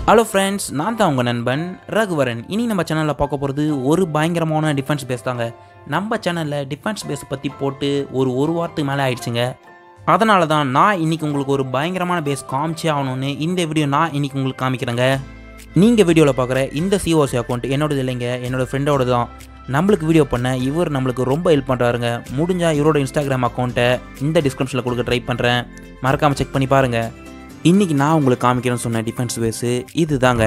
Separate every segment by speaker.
Speaker 1: hello friends நான் தான் உங்கள் நண்பன் ரகுவரன் இனி நம்ம சேனலில் பார்க்க போகிறது ஒரு பயங்கரமான டிஃபென்ஸ் பேஸ் தாங்க நம்ம சேனலில் டிஃபென்ஸ் பேஸ் பற்றி போட்டு ஒரு ஒரு வாரத்துக்கு மேலே ஆயிடுச்சுங்க அதனால தான் நான் இன்னைக்கு உங்களுக்கு ஒரு பயங்கரமான பேஸ் காமிச்சே ஆகணும்னு இந்த வீடியோ நான் இன்னைக்கு உங்களுக்கு காமிக்கிறேங்க நீங்கள் வீடியோவில் பார்க்குற இந்த சிஓசி அக்கௌண்ட் என்னோடது இல்லைங்க என்னோட ஃப்ரெண்டோட தான் நம்மளுக்கு வீடியோ பண்ண இவர் நம்மளுக்கு ரொம்ப ஹெல்ப் பண்ணுறாருங்க முடிஞ்சால் இவரோட இன்ஸ்டாகிராம் அக்கௌண்ட்டை இந்த டிஸ்கிரிப்ஷனில் கொடுக்க ட்ரை பண்ணுறேன் மறக்காமல் செக் பண்ணி பாருங்கள் இன்றைக்கி நான் உங்களுக்கு காமிக்கிறேன்னு சொன்ன டிஃபென்ஸ் பேஸு இது தாங்க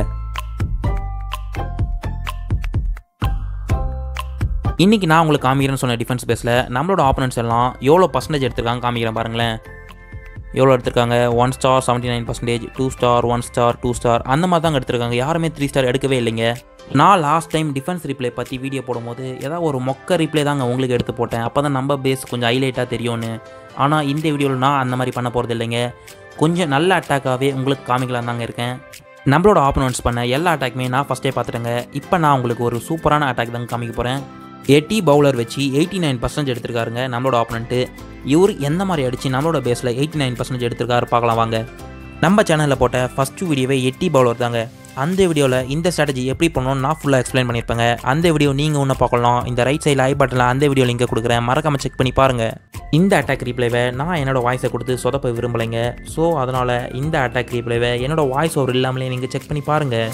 Speaker 1: இன்றைக்கி நான் உங்களுக்கு காமிக்கிறேன்னு சொன்ன டிஃபென்ஸ் பேஸில் நம்மளோட ஆப்பனன்ஸ் எல்லாம் எவ்வளோ பர்சன்டேஜ் எடுத்திருக்காங்க காமிக்கிறேன் பாருங்களேன் எவ்வளோ எடுத்திருக்காங்க one star seventy nine percentage two star one star two star அந்த மாதிரி தாங்க எடுத்திருக்காங்க யாருமே த்ரீ ஸ்டார் எடுக்கவே இல்லைங்க நான் லாஸ்ட் டைம் டிஃபென்ஸ் ரிப்ளை பற்றி வீடியோ போடும்போது ஏதாவது ஒரு மொக்க ரிப்ளை தாங்க உங்களுக்கு எடுத்து போட்டேன் அப்போ தான் நம்ம பேஸ் கொஞ்சம் ஹைலைட்டாக தெரியும்னு ஆனால் இந்த வீடியோவில் நான் அந்த மாதிரி பண்ண போகிறது இல்லைங்க கொஞ்சம் நல்ல அட்டாக்காகவே உங்களுக்கு காமிக்கலாம் தாங்க இருக்கேன் நம்மளோட ஆப்பனன்ஸ் பண்ண எல்லா அட்டாக்குமே நான் ஃபஸ்ட்டே பார்த்துட்டேங்க இப்போ நான் உங்களுக்கு ஒரு சூப்பரான அட்டாக் தாங்க காமிக்க போகிறேன் எட்டி பவுலர் வச்சு எயிட்டி நைன் பர்சன்டேஜ் எடுத்திருக்காருங்க நம்மளோட ஆப்பனண்ட்டு இவர் எந்த மாதிரி அடித்து நம்மளோட பேஸில் எயிட்டி நைன் பர்சன்டேஜ் எடுத்திருக்காரு பார்க்கலாம் வாங்க நம்ம சேனலில் போட்ட ஃபஸ்ட்டு வீடியோவே எட்டி பவுலர் தாங்க அந்த வீடியோவில் இந்த ஸ்ட்ராட்டஜி எப்படி பண்ணணும்னு நான் ஃபுல்லாக எக்ஸ்பிளைன் பண்ணியிருப்பேங்க அந்த வீடியோ நீங்கள் ஒன்று பார்க்கலாம் இந்த ரைட் சைடில் ஐ பட்டனில் அந்த வீடியோ லிங்கை கொடுக்குறேன் மறக்காமல் செக் பண்ணி பாருங்கள் இந்த அட்டாக் ரீப்ளேவை நான் என்னோட வாய்ஸை கொடுத்து சொதப்ப விரும்பலைங்க ஸோ அதனால் இந்த அட்டாக் ரீப்ளேவை என்னோட வாய்ஸ் ஓவர் இல்லாமலே நீங்கள் செக் பண்ணி பாருங்கள்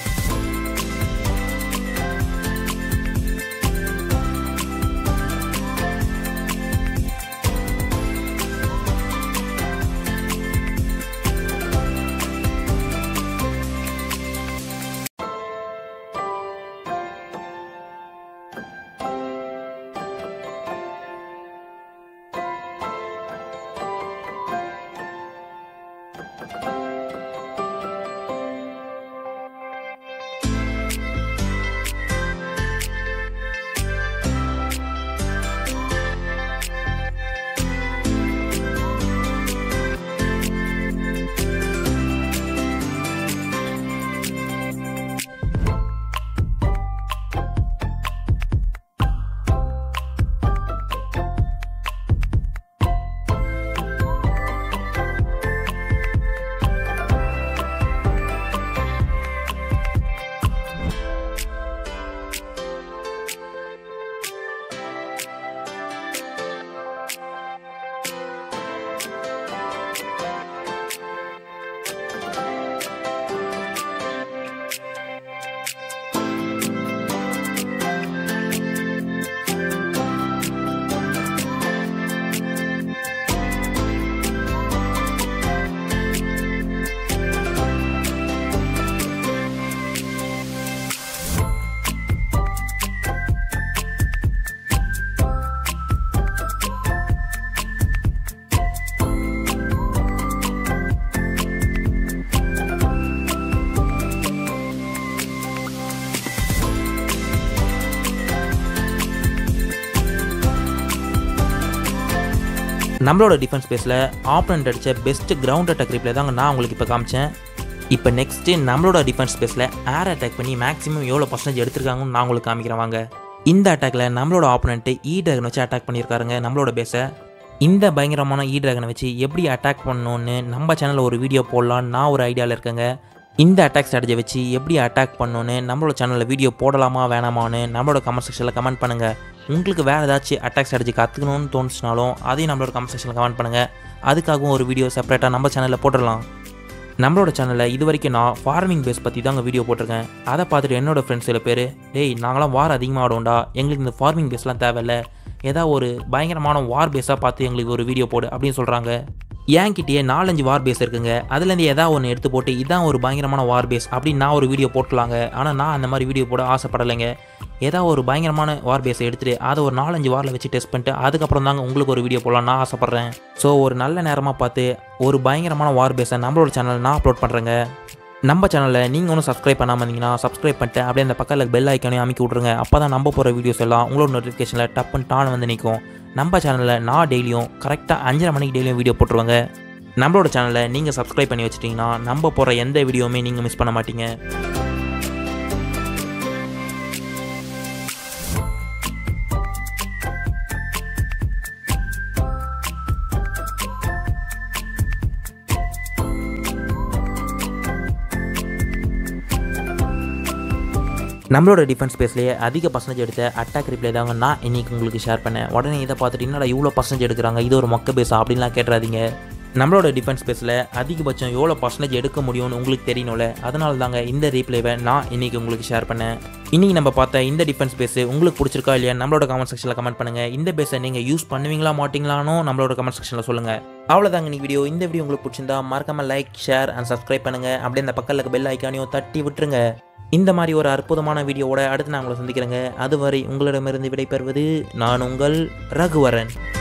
Speaker 1: நம்மளோட டிஃபென்ஸ் பேஸில் ஆப்பனண்ட் அடித்த பெஸ்ட் கிரவுண்ட் அட்டாக் ரிப்ளே தாங்க நான் உங்களுக்கு இப்போ காமிச்சேன் இப்போ நெக்ஸ்ட்டு நம்மளோட டிஃபென்ஸ் பேஸில் ஏர் அட்டாக் பண்ணி மேக்ஸிமம் எவ்வளோ பர்சன்டேஜ் எடுத்திருக்காங்கன்னு நான் உங்களுக்கு காமிக்கிறேன் வாங்க இந்த அட்டாக்ல நம்மளோட ஆப்பனண்ட்டு இ ட்ராகன் வச்சு அட்டாக் பண்ணியிருக்காருங்க நம்மளோட பேஸை இந்த பயங்கரமான இ ட்ராகனை வச்சு எப்படி அட்டாக் பண்ணணும்னு நம்ம சேனலில் ஒரு வீடியோ போடலான்னு நான் ஒரு ஐடியாவில் இருக்கேங்க இந்த அட்டாக் ஸ்ட்ராட்டஜி வச்சு எப்படி அட்டாக் பண்ணணும்னு நம்மளோட சேனலில் வீடியோ போடலாமா வேணாமான்னு நம்மளோட கமெண்ட் செக்ஷனில் கமெண்ட் பண்ணுங்கள் உங்களுக்கு வேறு ஏதாச்சும் அட்டாக் ஸ்ட்ராட்டஜி கற்றுக்கணும்னு தோணுச்சுனாலும் அதையும் நம்மளோட கமெண்ட் செக்ஷனில் கமெண்ட் பண்ணுங்கள் அதுக்காகவும் ஒரு வீடியோ செப்பரேட்டாக நம்ம சேனலில் போட்டுடலாம் நம்மளோட சேனலில் இது வரைக்கும் நான் ஃபார்மிங் பேஸ் பற்றி தாங்க வீடியோ போட்டிருக்கேன் அதை பார்த்துட்டு என்னோட ஃப்ரெண்ட்ஸ் சில பேர் டேய் நாங்களாம் வார் அதிகமாக ஆடுவோம்டா எங்களுக்கு இந்த ஃபார்மிங் பேஸ்லாம் தேவையில்ல ஏதாவது ஒரு பயங்கரமான வார் பேஸாக பார்த்து எங்களுக்கு ஒரு வீடியோ போடு அப்படின்னு சொல்கிறாங்க என்கிட்டயே நாலஞ்சு வார் பேஸ் இருக்குங்க அதுலேருந்து ஏதாவது ஒன்று எடுத்து போட்டு இதான் ஒரு பயங்கரமான வார் பேஸ் அப்படின்னு நான் ஒரு வீடியோ போட்டலாங்க ஆனால் நான் அந்த மாதிரி வீடியோ போட ஆசைப்படலைங்க ஏதாவது ஒரு பயங்கரமான வார் பேஸை எடுத்துகிட்டு அதை ஒரு நாலஞ்சு வாரில் வச்சு டெஸ்ட் பண்ணிட்டு அதுக்கப்புறம் தாங்க உங்களுக்கு ஒரு வீடியோ போடலாம் நான் ஆசைப்பட்றேன் ஸோ ஒரு நல்ல நேரமாக பார்த்து ஒரு பயங்கரமான வார் பேஸை நம்மளோட சேனல் நான் அப்லோட் பண்ணுறேங்க நம்ம சேனலில் நீங்கள் ஒன்றும் சப்ஸ்கிரைப் பண்ணாமல் இருந்தீங்கன்னா சப்ஸ்கிரைப் பண்ணிட்டு அப்படியே அந்த பக்கத்தில் பெல் ஐக்கானே அமைக்கி விட்ருங்க அப்போ தான் நம்ம போகிற வீடியோஸ் எல்லாம் உங்களோட நோட்டிஃபிகேஷனில் டப்புன்னு டான் வந்து நிற்கும் நம்ம சேனலில் நான் டெய்லியும் கரெக்டாக அஞ்சரை மணிக்கு டெய்லியும் வீடியோ போட்டுருவாங்க நம்மளோட சேனலை நீங்கள் சப்ஸ்கிரைப் பண்ணி வச்சிட்டிங்கன்னா நம்ம போகிற எந்த வீடியோவுமே நீங்கள் மிஸ் பண்ண மாட்டீங்க நம்மளோட டிஃபென்ஸ் ஸ்பேஸ்லேயே அதிக பர்சன்டேஜ் எடுத்த அட்டாக் ரிப்ளே தாங்க நான் இன்னைக்கு உங்களுக்கு ஷேர் பண்ணேன் உடனே இதை பார்த்துட்டு என்னடா இவ்வளோ பர்சன்டேஜ் எடுக்கிறாங்க இது ஒரு மொக்க பேஸா அப்படின்லாம் கேட்டுறாதீங்க நம்மளோட டிஃபென்ஸ் ஸ்பேஸில் அதிகபட்சம் எவ்வளோ பர்சன்டேஜ் எடுக்க முடியும்னு உங்களுக்கு தெரியணும்ல அதனால தாங்க இந்த ரீப்ளேவை நான் இன்னைக்கு உங்களுக்கு ஷேர் பண்ணேன் இன்னைக்கு நம்ம பார்த்த இந்த டிஃபென்ஸ் பேஸ் உங்களுக்கு பிடிச்சிருக்கா இல்லையா நம்மளோட கமெண்ட் செக்ஷனில் கமெண்ட் பண்ணுங்க இந்த பேஸை நீங்கள் யூஸ் பண்ணுவீங்களா மாட்டீங்களானோ நம்மளோட கமெண்ட் செக்ஷனில் சொல்லுங்க அவ்வளோதாங்க இன்னைக்கு வீடியோ இந்த வீடியோ உங்களுக்கு பிடிச்சிருந்தா மறக்காம லைக் ஷேர் அண்ட் சப்ஸ்கிரைப் பண்ணுங்க அப்படியே அந்த பக்கத்தில் இருக்க பெல் ஐக்கானையும் தட்டி விட்டுருங்க இந்த மாதிரி ஒரு அற்புதமான வீடியோவோட அடுத்து நான் உங்களை சந்திக்கிறேங்க அதுவரை உங்களிடமிருந்து விடைபெறுவது நான் உங்கள் ரகுவரன்